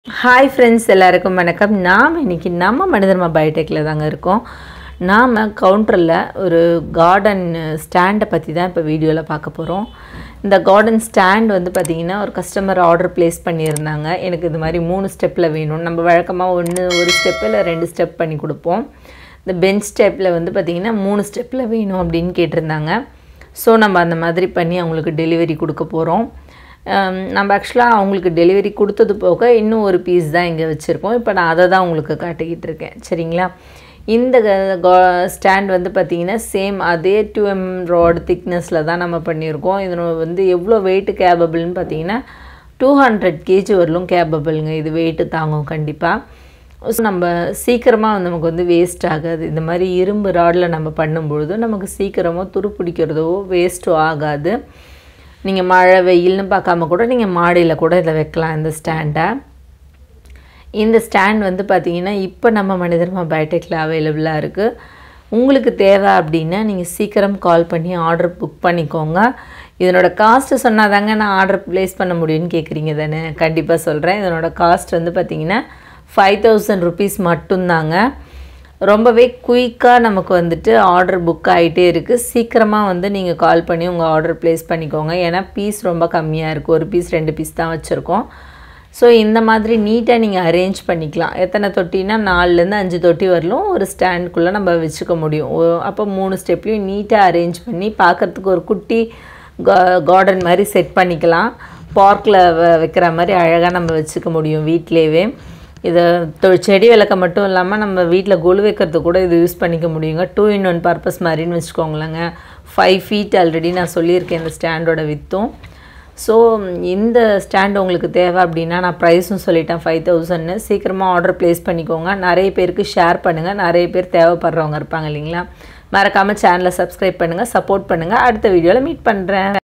hi friends எல்லாருக்கும் வணக்கம் நாம் இன்னைக்கு நம்ம மனிதர்மா பயோடெக்கில் தாங்க இருக்கோம் நாம் கவுண்டரில் ஒரு கார்டன் ஸ்டாண்டை பற்றி தான் இப்போ வீடியோவில் பார்க்க போகிறோம் இந்த கார்டன் ஸ்டாண்ட் வந்து பார்த்திங்கன்னா ஒரு கஸ்டமர் ஆர்டர் ப்ளேஸ் பண்ணியிருந்தாங்க எனக்கு இது மாதிரி மூணு ஸ்டெப்பில் வேணும் நம்ம வழக்கமாக ஒன்று ஒரு ஸ்டெப் இல்லை ரெண்டு ஸ்டெப் பண்ணி கொடுப்போம் இந்த பெஞ்ச் ஸ்டெப்பில் வந்து பார்த்திங்கன்னா மூணு ஸ்டெப்பில் வேணும் அப்படின்னு கேட்டிருந்தாங்க ஸோ நம்ம அந்த மாதிரி பண்ணி அவங்களுக்கு டெலிவரி கொடுக்க போகிறோம் ஹம், நம்ம ஆக்சுவலாக அவங்களுக்கு டெலிவரி கொடுத்தது போக இன்னும் ஒரு பீஸ் தான் இங்கே வச்சுருக்கோம் இப்போ நான் அதை தான் உங்களுக்கு காட்டிக்கிட்டு இருக்கேன் சரிங்களா இந்த ஸ்டாண்ட் வந்து பார்த்திங்கன்னா சேம் அதே டூ எம் ராட் திக்னஸில் தான் நம்ம பண்ணியிருக்கோம் இதனோட வந்து எவ்வளோ வெயிட் கேபபிள்னு பார்த்தீங்கன்னா டூ ஹண்ட்ரட் கேஜி வரலும் கேபபிளுங்க இது வெயிட்டு தாங்கும் கண்டிப்பாக ஸோ நம்ம சீக்கிரமாக வந்து நமக்கு வந்து வேஸ்ட் ஆகாது இந்த மாதிரி இரும்பு ராடில் நம்ம பண்ணும்பொழுது நமக்கு சீக்கிரமாக துரு பிடிக்கிறதோ வேஸ்ட்டோ ஆகாது நீங்கள் மழை வெயில்னு பார்க்காம கூட நீங்கள் மாடியில் கூட இதை வைக்கலாம் இந்த ஸ்டாண்டை இந்த ஸ்டாண்ட் வந்து பார்த்தீங்கன்னா இப்போ நம்ம மனிதர்மா பயோடெக்கில் அவைலபிளாக இருக்குது உங்களுக்கு தேவை அப்படின்னா நீங்கள் சீக்கிரம் கால் பண்ணி ஆர்டர் புக் பண்ணிக்கோங்க இதனோட காஸ்ட்டு சொன்னாதாங்க நான் ஆர்டர் ப்ளேஸ் பண்ண முடியும்னு கேட்குறீங்க தானே கண்டிப்பாக சொல்கிறேன் இதனோட காஸ்ட் வந்து பார்த்தீங்கன்னா ஃபைவ் தௌசண்ட் ருபீஸ் மட்டும்தாங்க ரொம்பவே குயிக்காக நமக்கு வந்துட்டு ஆர்டர் புக் ஆகிட்டே இருக்குது சீக்கிரமாக வந்து நீங்கள் கால் பண்ணி உங்கள் ஆர்டர் ப்ளேஸ் பண்ணிக்கோங்க ஏன்னா பீஸ் ரொம்ப கம்மியாக இருக்குது ஒரு பீஸ் ரெண்டு பீஸ் தான் வச்சுருக்கோம் ஸோ இந்த மாதிரி நீட்டாக நீங்கள் அரேஞ்ச் பண்ணிக்கலாம் எத்தனை தொட்டினா நாலுலேருந்து அஞ்சு தொட்டி வரலும் ஒரு ஸ்டாண்டுக்குள்ளே நம்ம வச்சுக்க முடியும் ஓ- அப்போ மூணு ஸ்டெப்லையும் நீட்டாக அரேஞ்ச் பண்ணி பார்க்குறதுக்கு ஒரு குட்டி கார்டன் மாதிரி செட் பண்ணிக்கலாம் பார்க்கில் வைக்கிற மாதிரி அழகாக நம்ம வச்சுக்க முடியும் வீட்டிலேயே இதை தொ- செடி விளக்க மட்டும் இல்லாமல் நம்ம வீட்டில் கொலு வைக்கிறது கூட இது யூஸ் பண்ணிக்க முடியுங்க டூ இன் ஒன் பர்பஸ் மாதிரின்னு வச்சுக்கோங்களேங்க ஃபைவ் ஃபீட் ஆல்ரெடி நான் சொல்லியிருக்கேன் இந்த ஸ்டாண்டோட வித்தும் ஸோ இந்த ஸ்டாண்ட் உங்களுக்கு தேவை அப்படின்னா நான் ப்ரைஸும் சொல்லிட்டேன் ஃபைவ் தௌசண்ட்னு சீக்கிரமாக ஆர்டர் ப்ளேஸ் பண்ணிக்கோங்க நிறைய பேருக்கு ஷேர் பண்ணுங்கள் நிறைய பேர் தேவைப்படுறவங்க இருப்பாங்க இல்லைங்களா மறக்காமல் சேனலை சப்ஸ்கிரைப் பண்ணுங்கள் சப்போர்ட் பண்ணுங்கள் அடுத்த வீடியோவில் மீட் பண்ணுறேன்